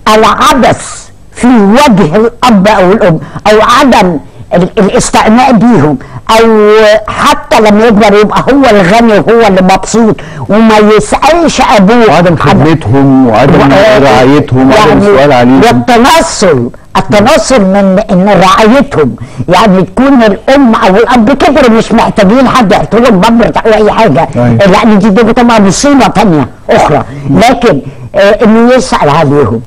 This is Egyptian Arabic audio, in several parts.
العبث في وجه الاب او الام او عدم ال- الاستغناء بيهم او حتى لما يكبر يبقى هو الغني وهو اللي مبسوط وما يسالش ابوه وعدم عن- خدمتهم وعدم و- رعايتهم وعدم السؤال عليهم والتنصل التنصل من من رعايتهم يعني تكون الام او الاب كبروا مش محتاجين حد يحط لهم بامبرز او اي حاجه أيوة. لان دي دي طبعا مصيبه ثانيه اخرى لكن آه انه يسال عليهم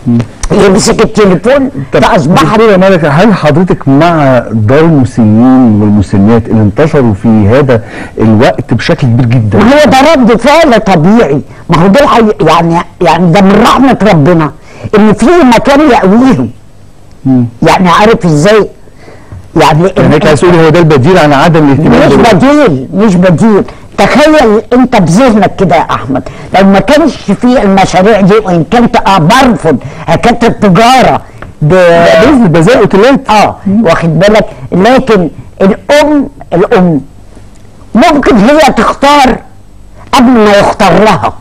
يمسك التليفون طب فاصبحت دكتورة ملكة هل حضرتك مع دار المسنين والمسنات اللي انتشروا في هذا الوقت بشكل كبير جدا ما هو ده رد فعل طبيعي ما هو ده الحي- يعني يعني ده من رحمه ربنا ان في مكان يقويهم مم. يعني عارف ازاي يعني يعني هيك عايز تقولي هو ده البديل عن عدم الاهتمام مش بالوقت. بديل مش بديل تخيل انت بذهنك كده يا احمد لو ما كانش في المشاريع دي وان كنت اه برفض حكايه التجاره ب... باذن الله زي اوتيلات اه واخد بالك لكن الام الام ممكن هي تختار قبل ما يختار لها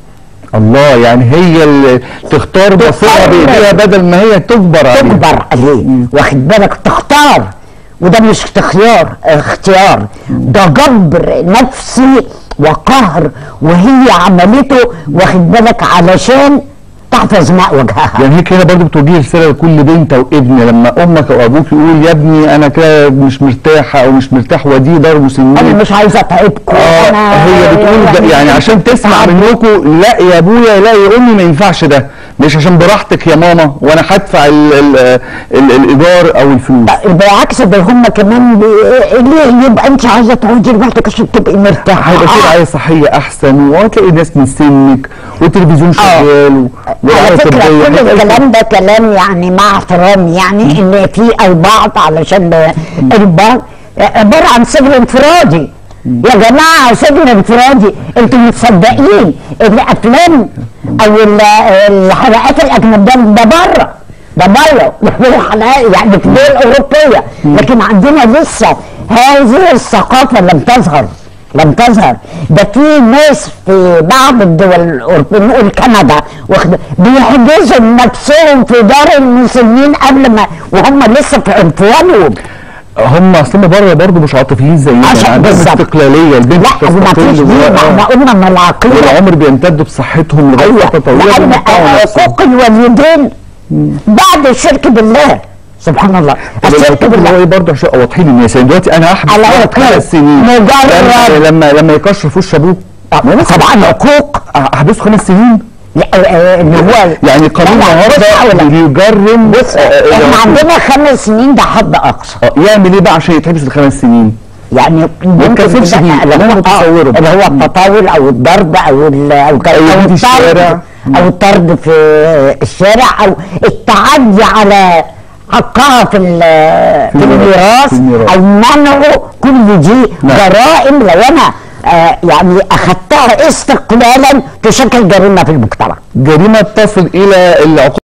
الله يعني هي اللي تختار مصيرها تختار. بايديها بدل ما هي تجبر عليه تجبر عليه واخد بالك تختار وده مش اختيار اختيار ده جبر نفسي وقهر وهي عملته واخد بالك علشان تحفظ ماء وجهها يعني هيك هنا برضه بتوجهي رساله لكل بنت او ابن لما امك او ابوك يقول يا ابني انا كده مش مرتاحه او مش مرتاح ودي دار انا مسنين مش عايزه اتعبكم اه أنا هي بتقول ده يعني عشان تسمع منكم لا يا ابويا لا يا امي ما ينفعش ده مش عشان براحتك يا ماما وانا هدفع ال- ال- ال- الايجار او الفلوس بالعكس ده هم كمان بي... ليه يبقى انت عايزه تقعدي لوحدك عشان تبقي مرتاحه هيبقى في آه. رعايه صحيه احسن وهتلاقي ناس من سنك والتلفزيون شغال و- على ورعايه فكرة طبيه كل الكلام ده كلام يعني مع احترامي يعني ان في البعض علشان البعض عبارة عن سجن انفرادي يا جماعة سجن انفرادي انتوا متصدقين الافلام او ال- الحلقات الاجنبية ده بره ده بره الحلقات يعني في الدول الاوروبية لكن عندنا لسه هذه الثقافة لم تظهر لم تظهر ده في ناس في بعض الدول الاوروبيه نقول كندا واخد- بيحجزوا نفسهم في دار المسنين قبل ما وهم لسه في عنفوانهم هم اصلا بره برضه مش عاطفيين زينا عشان عندهم بالظبط. استقلاليه البنت لا ما فيش بتستقل دي و- ما احنا آه. قلنا ان العقيده والعمر بيمتد بصحتهم لغايه ايوه فتره طويله لان بيمتعوا نفسهم. حقوق الوالدين بعد الشرك بالله سبحان الله طب الشرك الحكم اللي هو بالله ايه برضه عشان اوضحي للناس يعني دلوقتي انا احبس على واحد عقاب. خمس سنين مجرد. لما لما لما يكشر في وش ابوه طبعا عقوق احبسه خمس سنين لا، آه، اللي هو يعني قانون لا، لا، بص النهارده أولا. بيجرم بص آه، احنا العقوق. عندنا خمس سنين ده حد اقصى آه، يعمل ايه بقى عشان يتحبس الخمس سنين؟ يعني ممكن يتكسبش كده بيه، اللي أنا هو متصوره. آه، اللي هو التطاول او الضرب او ال- او ك- أو او في الشارع. الطرد او الطرد في الشارع او التعدي على حقها في ال- في الميراث. الميراث في الميراث. او منعه كل دي نعم. جرائم لو انا آه، يعني اخذتها استقلالا تشكل جريمه في المجتمع جريمه تصل الى العقوق